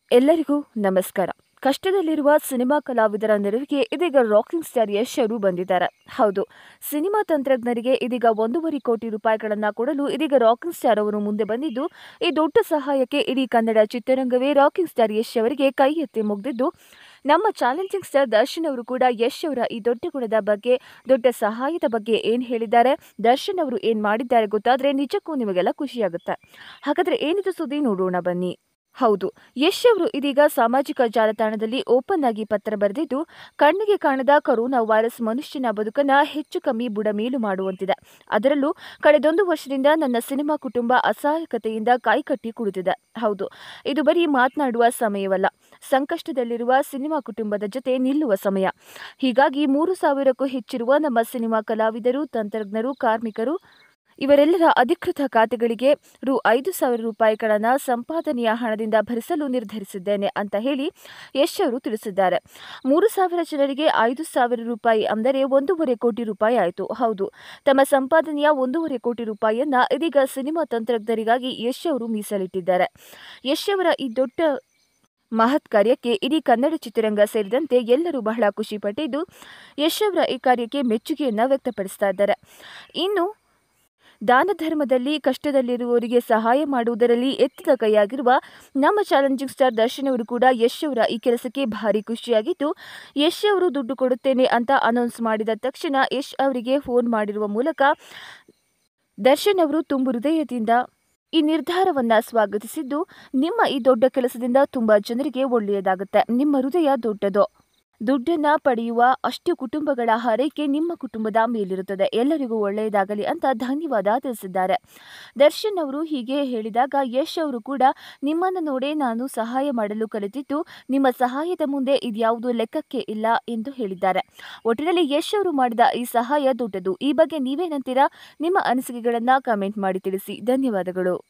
ಎಲ್ಲರಿಗೂ ನಮಸ್ಕಾರ ಕಷ್ಟದಲ್ಲಿರುವ ಸಿನಿಮಾ ಕಲಾವಿದರ ನೆರವಿಗೆ ಇದೀಗ ರಾಕಿಂಗ್ ಸ್ಟಾರ್ ಯಶ್ ಅವರು ಬಂದಿದ್ದಾರೆ ಹೌದು ಸಿನಿಮಾ ತಂತ್ರಜ್ಞರಿಗೆ ಇದೀಗ ಒಂದೂವರೆ ಕೋಟಿ ರೂಪಾಯಿಗಳನ್ನ ಕೊಡಲು ಇದೀಗ ರಾಕಿಂಗ್ ಸ್ಟಾರ್ ಅವರು ಮುಂದೆ ಬಂದಿದ್ದು ಈ ದೊಡ್ಡ ಸಹಾಯಕ್ಕೆ ಇಡೀ ಕನ್ನಡ ಚಿತ್ರರಂಗವೇ ರಾಕಿಂಗ್ ಸ್ಟಾರ್ ಯಶ್ ಅವರಿಗೆ ಕೈ ಎತ್ತಿ ಮುಗಿದಿದ್ದು ನಮ್ಮ ಚಾಲೆಂಜಿಂಗ್ ಸ್ಟಾರ್ ದರ್ಶನ್ ಅವರು ಕೂಡ ಯಶ್ ಅವರ ಈ ದೊಡ್ಡ ಗುಣದ ಬಗ್ಗೆ ದೊಡ್ಡ ಸಹಾಯದ ಬಗ್ಗೆ ಏನು ಹೇಳಿದ್ದಾರೆ ದರ್ಶನ್ ಅವರು ಏನು ಮಾಡಿದ್ದಾರೆ ಗೊತ್ತಾದ್ರೆ ನಿಜಕ್ಕೂ ನಿಮಗೆಲ್ಲ ಖುಷಿಯಾಗುತ್ತೆ ಹಾಗಾದ್ರೆ ಏನಿದು ಸುದ್ದಿ ನೋಡೋಣ ಬನ್ನಿ ಹೌದು ಯಶ್ ಅವರು ಇದೀಗ ಸಾಮಾಜಿಕ ಜಾಲತಾಣದಲ್ಲಿ ಓಪನ್ ಆಗಿ ಪತ್ರ ಬರೆದಿದ್ದು ಕಣ್ಣಿಗೆ ಕಾಣದ ಕೊರೋನಾ ವೈರಸ್ ಮನುಷ್ಯನ ಬದುಕನ್ನ ಹೆಚ್ಚು ಕಮ್ಮಿ ಬುಡಮೇಲು ಮಾಡುವಂತಿದೆ ಅದರಲ್ಲೂ ಕಳೆದೊಂದು ವರ್ಷದಿಂದ ನನ್ನ ಸಿನಿಮಾ ಕುಟುಂಬ ಅಸಹಾಯಕತೆಯಿಂದ ಕೈಕಟ್ಟಿ ಕುಳಿತಿದೆ ಹೌದು ಇದು ಬರೀ ಮಾತನಾಡುವ ಸಮಯವಲ್ಲ ಸಂಕಷ್ಟದಲ್ಲಿರುವ ಸಿನಿಮಾ ಕುಟುಂಬದ ಜೊತೆ ನಿಲ್ಲುವ ಸಮಯ ಹೀಗಾಗಿ ಮೂರು ಸಾವಿರಕ್ಕೂ ಹೆಚ್ಚಿರುವ ನಮ್ಮ ಸಿನಿಮಾ ಕಲಾವಿದರು ತಂತ್ರಜ್ಞರು ಕಾರ್ಮಿಕರು ಇವರೆಲ್ಲರ ಅಧಿಕೃತ ಖಾತೆಗಳಿಗೆ ರು ಐದು ಸಾವಿರ ರೂಪಾಯಿಗಳನ್ನು ಸಂಪಾದನೆಯ ಹಣದಿಂದ ಭರಿಸಲು ನಿರ್ಧರಿಸಿದ್ದೇನೆ ಅಂತ ಹೇಳಿ ಯಶ್ ಅವರು ತಿಳಿಸಿದ್ದಾರೆ ಮೂರು ಸಾವಿರ ಜನರಿಗೆ ಐದು ಸಾವಿರ ರೂಪಾಯಿ ಅಂದರೆ ಒಂದೂವರೆ ಕೋಟಿ ರೂಪಾಯಿ ಆಯಿತು ಹೌದು ತಮ್ಮ ಸಂಪಾದನೆಯ ಒಂದೂವರೆ ಕೋಟಿ ರೂಪಾಯಿಯನ್ನ ಇದೀಗ ಸಿನಿಮಾ ತಂತ್ರಜ್ಞರಿಗಾಗಿ ಯಶ್ ಅವರು ಮೀಸಲಿಟ್ಟಿದ್ದಾರೆ ಯಶ್ ಅವರ ಈ ದೊಡ್ಡ ಮಹತ್ ಕಾರ್ಯಕ್ಕೆ ಇಡೀ ಕನ್ನಡ ಚಿತ್ರರಂಗ ಸೇರಿದಂತೆ ಎಲ್ಲರೂ ಬಹಳ ಖುಷಿಪಟ್ಟಿದ್ದು ಯಶ್ ಅವರ ಈ ಕಾರ್ಯಕ್ಕೆ ಮೆಚ್ಚುಗೆಯನ್ನ ವ್ಯಕ್ತಪಡಿಸ್ತಾ ಇದ್ದಾರೆ ಇನ್ನು ದಾನ ಧರ್ಮದಲ್ಲಿ ಕಷ್ಟದಲ್ಲಿರುವವರಿಗೆ ಸಹಾಯ ಮಾಡುವುದರಲ್ಲಿ ಎತ್ತಿದ ಕೈಯಾಗಿರುವ ನಮ್ಮ ಚಾಲೆಂಜಿಂಗ್ ಸ್ಟಾರ್ ದರ್ಶನ್ ಅವರು ಕೂಡ ಯಶ್ ಅವರ ಈ ಕೆಲಸಕ್ಕೆ ಭಾರಿ ಖುಷಿಯಾಗಿದ್ದು ಯಶ್ ಅವರು ದುಡ್ಡು ಕೊಡುತ್ತೇನೆ ಅಂತ ಅನೌನ್ಸ್ ಮಾಡಿದ ತಕ್ಷಣ ಯಶ್ ಅವರಿಗೆ ಫೋನ್ ಮಾಡಿರುವ ಮೂಲಕ ದರ್ಶನ್ ಅವರು ತುಂಬು ಹೃದಯದಿಂದ ಈ ನಿರ್ಧಾರವನ್ನ ಸ್ವಾಗತಿಸಿದ್ದು ನಿಮ್ಮ ಈ ದೊಡ್ಡ ಕೆಲಸದಿಂದ ತುಂಬಾ ಜನರಿಗೆ ಒಳ್ಳೆಯದಾಗುತ್ತೆ ನಿಮ್ಮ ಹೃದಯ ದೊಡ್ಡದು ದುಡ್ಡನ್ನ ಪಡೆಯುವ ಅಷ್ಟು ಕುಟುಂಬಗಳ ಹಾರೈಕೆ ನಿಮ್ಮ ಕುಟುಂಬದ ಮೇಲಿರುತ್ತದೆ ಎಲ್ಲರಿಗೂ ಒಳ್ಳೆಯದಾಗಲಿ ಅಂತ ಧನ್ಯವಾದ ತಿಳಿಸಿದ್ದಾರೆ ದರ್ಶನ್ ಅವರು ಹೀಗೆ ಹೇಳಿದಾಗ ಯಶ್ ಅವರು ಕೂಡ ನಿಮ್ಮನ್ನು ನೋಡೇ ನಾನು ಸಹಾಯ ಮಾಡಲು ಕಲಿತಿದ್ದು ನಿಮ್ಮ ಸಹಾಯದ ಮುಂದೆ ಇದ್ಯಾವುದು ಲೆಕ್ಕಕ್ಕೆ ಇಲ್ಲ ಎಂದು ಹೇಳಿದ್ದಾರೆ ಒಟ್ಟಿನಲ್ಲಿ ಯಶ್ ಅವರು ಮಾಡಿದ ಈ ಸಹಾಯ ದೊಡ್ಡದು ಈ ಬಗ್ಗೆ ನೀವೇನಂತೀರಾ ನಿಮ್ಮ ಅನಿಸಿಕೆಗಳನ್ನ ಕಮೆಂಟ್ ಮಾಡಿ ತಿಳಿಸಿ ಧನ್ಯವಾದಗಳು